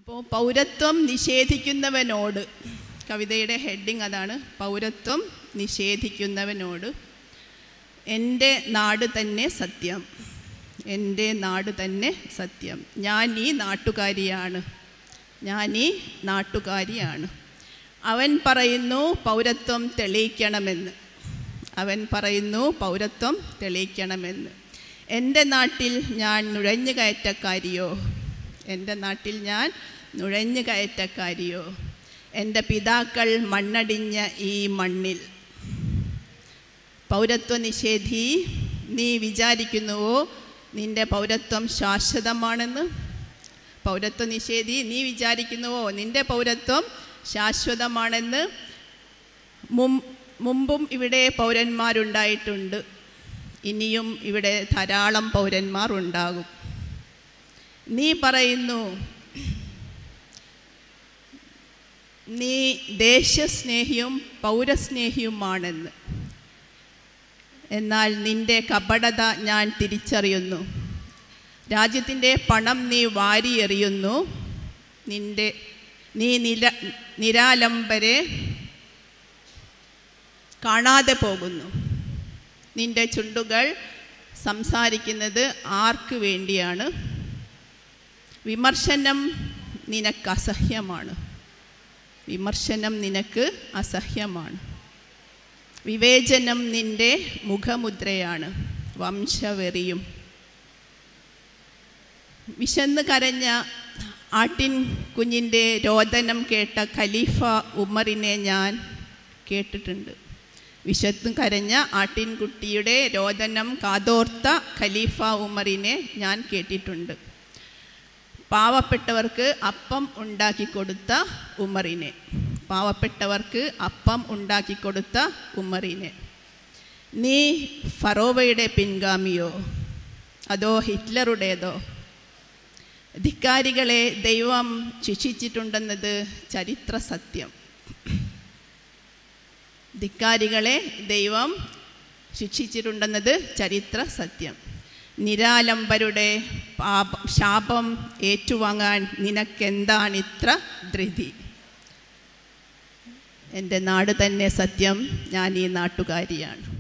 അപ്പോൾ പൗരത്വം നിഷേധിക്കുന്നവനോട് കവിതയുടെ ഹെഡിങ് അതാണ് പൗരത്വം നിഷേധിക്കുന്നവനോട് എൻ്റെ നാട് തന്നെ സത്യം എൻ്റെ നാട് തന്നെ സത്യം ഞാൻ ഈ നാട്ടുകാരിയാണ് ഞാൻ ഈ നാട്ടുകാരിയാണ് അവൻ പറയുന്നു പൗരത്വം തെളിയിക്കണമെന്ന് അവൻ പറയുന്നു പൗരത്വം തെളിയിക്കണമെന്ന് എൻ്റെ നാട്ടിൽ ഞാൻ നുഴഞ്ഞു കയറ്റക്കാരിയോ എൻ്റെ നാട്ടിൽ ഞാൻ നുഴഞ്ഞു കയറ്റക്കാരിയോ എൻ്റെ പിതാക്കൾ മണ്ണടിഞ്ഞ ഈ മണ്ണിൽ പൗരത്വ നിഷേധി നീ വിചാരിക്കുന്നുവോ നിന്റെ പൗരത്വം ശാശ്വതമാണെന്ന് പൗരത്വ നിഷേധി നീ വിചാരിക്കുന്നുവോ നിന്റെ പൗരത്വം ശാശ്വതമാണെന്ന് മും മുമ്പും ഇവിടെ പൗരന്മാരുണ്ടായിട്ടുണ്ട് ഇനിയും ഇവിടെ ധാരാളം പൗരന്മാർ ഉണ്ടാകും നീ പറയുന്നു നീ ദേശസ്നേഹിയും പൗരസ്നേഹിയുമാണെന്ന് എന്നാൽ നിന്റെ കപടത ഞാൻ തിരിച്ചറിയുന്നു രാജ്യത്തിൻ്റെ പണം നീ വാരിയെറിയുന്നു നിന്റെ നീ നില നിരാലംബരെ കാണാതെ പോകുന്നു നിന്റെ ചുണ്ടുകൾ സംസാരിക്കുന്നത് ആർക്ക് വേണ്ടിയാണ് വിമർശനം നിനക്ക് അസഹ്യമാണ് വിമർശനം നിനക്ക് അസഹ്യമാണ് വിവേചനം നിന്റെ മുഖമുദ്രയാണ് വംശവെറിയും വിശന്ന് കരഞ്ഞ ആട്ടിൻ കുഞ്ഞിൻ്റെ രോദനം കേട്ട ഖലീഫ ഉമറിനെ ഞാൻ കേട്ടിട്ടുണ്ട് വിശന്ന് കരഞ്ഞ ആട്ടിൻകുട്ടിയുടെ രോദനം കാതോർത്ത ഖലീഫ ഉമറിനെ ഞാൻ കേട്ടിട്ടുണ്ട് പാവപ്പെട്ടവർക്ക് അപ്പം ഉണ്ടാക്കി കൊടുത്ത ഉമറിനെ പാവപ്പെട്ടവർക്ക് അപ്പം ഉണ്ടാക്കി കൊടുത്ത ഉമറിനെ നീ ഫറോവയുടെ പിൻഗാമിയോ അതോ ഹിറ്റ്ലറുടേതോ ധിക്കാരികളെ ദൈവം ശിക്ഷിച്ചിട്ടുണ്ടെന്നത് ചരിത്ര സത്യം ധിക്കാരികളെ ദൈവം ശിക്ഷിച്ചിട്ടുണ്ടെന്നത് ചരിത്ര സത്യം നിരാലംബരുടെ പാപ ശാപം ഏറ്റുവാങ്ങാൻ നിനക്കെന്താണിത്ര ധൃതി എൻ്റെ നാട് തന്നെ സത്യം ഞാൻ ഈ നാട്ടുകാരിയാണ്